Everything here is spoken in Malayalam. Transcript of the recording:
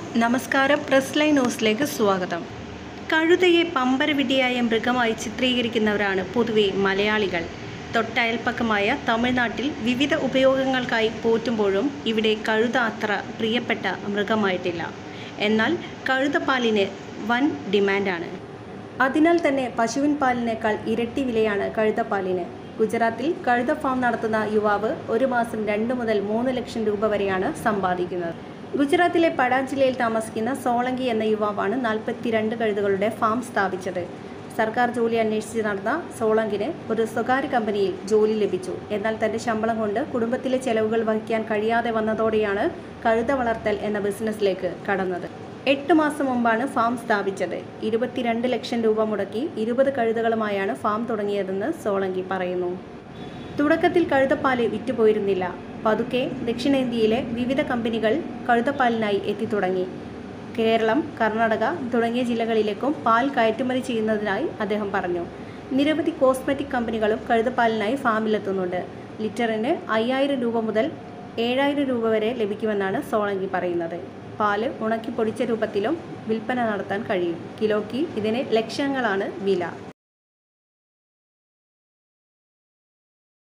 നമസ്കാരം പ്രസ് ലൈൻ ന്യൂസിലേക്ക് സ്വാഗതം കഴുതയെ പമ്പരവിടിയായ മൃഗമായി ചിത്രീകരിക്കുന്നവരാണ് പൊതുവെ മലയാളികൾ തൊട്ടയൽപ്പക്കമായ തമിഴ്നാട്ടിൽ വിവിധ ഉപയോഗങ്ങൾക്കായി പോറ്റുമ്പോഴും ഇവിടെ കഴുത അത്ര പ്രിയപ്പെട്ട മൃഗമായിട്ടില്ല എന്നാൽ കഴുതപ്പാലിന് വൻ ഡിമാൻഡാണ് അതിനാൽ തന്നെ പശുവിൻ പാലിനേക്കാൾ ഇരട്ടി വിലയാണ് കഴുതപ്പാലിന് ഗുജറാത്തിൽ കഴുത ഫാം നടത്തുന്ന യുവാവ് ഒരു മാസം രണ്ട് മുതൽ മൂന്ന് ലക്ഷം രൂപ വരെയാണ് സമ്പാദിക്കുന്നത് ഗുജറാത്തിലെ പടാ ജില്ലയിൽ താമസിക്കുന്ന സോളങ്കി എന്ന യുവാവാണ് നാൽപ്പത്തിരണ്ട് കഴുതകളുടെ ഫാം സ്ഥാപിച്ചത് സർക്കാർ ജോലി അന്വേഷിച്ച് നടന്ന സോളങ്കിന് ഒരു സ്വകാര്യ കമ്പനിയിൽ ജോലി ലഭിച്ചു എന്നാൽ തന്റെ ശമ്പളം കൊണ്ട് കുടുംബത്തിലെ ചെലവുകൾ വഹിക്കാൻ കഴിയാതെ വന്നതോടെയാണ് കഴുത വളർത്തൽ എന്ന ബിസിനസ്സിലേക്ക് കടന്നത് എട്ട് മാസം മുമ്പാണ് ഫാം സ്ഥാപിച്ചത് ഇരുപത്തിരണ്ട് ലക്ഷം രൂപ മുടക്കി ഇരുപത് കഴുതകളുമായാണ് ഫാം തുടങ്ങിയതെന്ന് സോളങ്കി പറയുന്നു തുടക്കത്തിൽ കഴുതപ്പാല് വിറ്റുപോയിരുന്നില്ല പതുക്കെ ദക്ഷിണേന്ത്യയിലെ വിവിധ കമ്പനികൾ കഴുതപ്പാലിനായി എത്തിത്തുടങ്ങി കേരളം കർണാടക തുടങ്ങിയ ജില്ലകളിലേക്കും പാൽ കയറ്റുമതി ചെയ്യുന്നതിനായി അദ്ദേഹം പറഞ്ഞു നിരവധി കോസ്മെറ്റിക് കമ്പനികളും കഴുതപ്പാലിനായി ഫാമിലെത്തുന്നുണ്ട് ലിറ്ററിന് അയ്യായിരം രൂപ മുതൽ ഏഴായിരം രൂപ വരെ ലഭിക്കുമെന്നാണ് സോളങ്കി പറയുന്നത് പാല് ഉണക്കി പൊടിച്ച രൂപത്തിലും വിൽപ്പന നടത്താൻ കഴിയും കിലോയ്ക്ക് ഇതിന് ലക്ഷങ്ങളാണ് വില